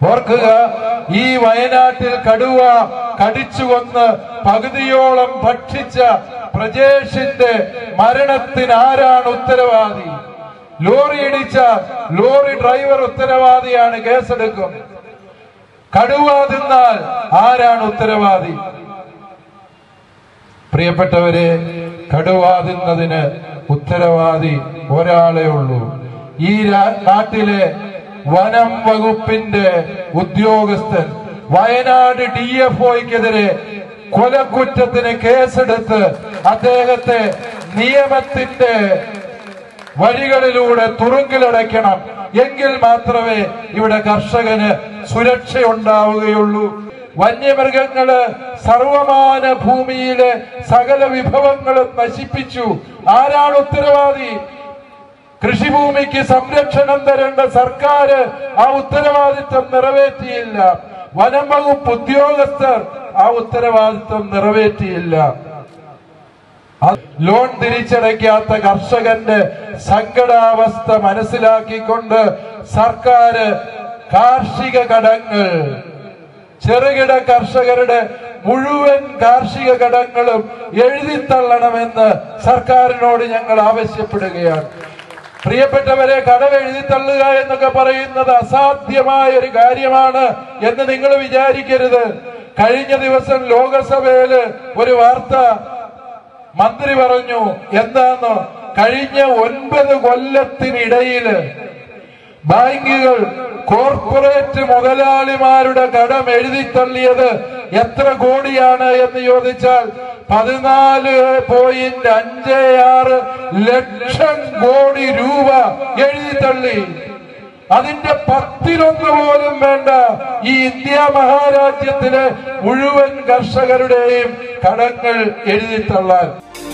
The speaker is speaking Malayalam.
ഓർക്കുക ഈ വയനാട്ടിൽ കടുവ കടിച്ചുകൊന്ന് പകുതിയോളം ഭക്ഷിച്ച പ്രജേഷിന്റെ മരണത്തിന് ആരാണ് ഉത്തരവാദി ലോറി ഇടിച്ച ലോറി ഡ്രൈവർ ഉത്തരവാദിയാണ് കേസെടുക്കും കടുവ തിന്നാൽ ആരാണ് ഉത്തരവാദി പ്രിയപ്പെട്ടവരെ കടുവ തിന്നതിന് ഉത്തരവാദി ഒരാളേ ഉള്ളൂ ഈ രാ- നാട്ടിലെ വനം വകുപ്പിന്റെ ഉദ്യോഗസ്ഥൻ വയനാട് ഡി എഫ് ഒക്കെതിരെ കൊലക്കുറ്റത്തിന് കേസെടുത്ത് അദ്ദേഹത്തെ നിയമത്തിന്റെ വഴികളിലൂടെ തുറുങ്കിലടയ്ക്കണം എങ്കിൽ മാത്രമേ ഇവിടെ കർഷകന് സുരക്ഷയുണ്ടാവുകയുള്ളൂ വന്യമൃഗങ്ങള് സർവമാന ഭൂമിയിലെ സകല വിഭവങ്ങളും നശിപ്പിച്ചു ആരാണ് ഉത്തരവാദി കൃഷിഭൂമിക്ക് സംരക്ഷണം തരേണ്ട സർക്കാർ ആ ഉത്തരവാദിത്വം നിറവേറ്റിയില്ല വനം വകുപ്പ് ഉദ്യോഗസ്ഥർ ആ ഉത്തരവാദിത്വം നിറവേറ്റിയില്ല അത് ലോൺ തിരിച്ചടയ്ക്കാത്ത കർഷകന്റെ സങ്കടാവസ്ഥ മനസ്സിലാക്കിക്കൊണ്ട് സർക്കാർ കാർഷിക കടങ്ങൾ ചെറുകിട കർഷകരുടെ മുഴുവൻ കാർഷിക കടങ്ങളും എഴുതിത്തള്ളണമെന്ന് സർക്കാരിനോട് ഞങ്ങൾ ആവശ്യപ്പെടുകയാണ് പ്രിയപ്പെട്ടവരെ കടം എഴുതിത്തള്ളുക എന്നൊക്കെ പറയുന്നത് അസാധ്യമായ ഒരു കാര്യമാണ് എന്ന് നിങ്ങൾ വിചാരിക്കരുത് കഴിഞ്ഞ ദിവസം ലോകസഭയില് ഒരു വാർത്ത മന്ത്രി പറഞ്ഞു എന്താന്ന് കഴിഞ്ഞ ഒൻപത് കൊല്ലത്തിനിടയില് ബാങ്കുകൾ കോർപ്പറേറ്റ് മുതലാളിമാരുടെ കടം എഴുതിത്തള്ളിയത് എത്ര കോടിയാണ് എന്ന് ചോദിച്ചാൽ പതിനാല് പോയിന്റ് അഞ്ച് ആറ് ലക്ഷം കോടി രൂപ എഴുതിത്തള്ളി അതിന്റെ പത്തിലൊന്ന് പോലും വേണ്ട ഈ ഇന്ത്യ മഹാരാജ്യത്തിലെ മുഴുവൻ കർഷകരുടെയും കടങ്ങൾ എഴുതിത്തള്ളാൻ